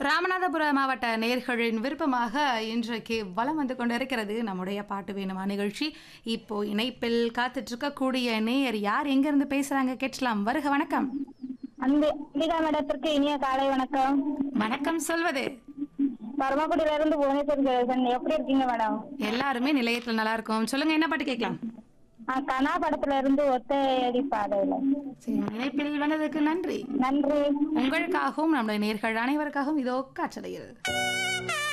ராமநாதபுரம் மாவட்ட நேர்களின் விருப்பமாக இன்றைக்கு வலம் வந்து கொண்டிருக்கிறது நம்முடைய பாட்டு வேணுமா நிகழ்ச்சி இப்போ இணைப்பில் காத்துட்டு இருக்கக்கூடிய நேயர் யார் எங்க இருந்து பேசுறாங்க கேட்கலாம் வருக வணக்கம் அன்பு அம்பிகா மேடத்திற்கு இனிய காலை வணக்கம் வணக்கம் சொல்வது பரமக்குடியில இருந்து புவனேஸ்வர் ஜெயசன் எப்படி இருக்கீங்க மேடம் எல்லாருமே நிலையத்தில் நல்லா இருக்கும் சொல்லுங்க என்ன பாட்டு கேட்கலாம் ஆ, கனா படத்துல இருந்து ஒத்தையடி பாதையில சரி இணைப்பில் வந்ததுக்கு நன்றி நன்றி உங்களுக்காகவும் நம்முடைய நேர்கள் அனைவருக்காகவும் இதோ காற்றடைகிறது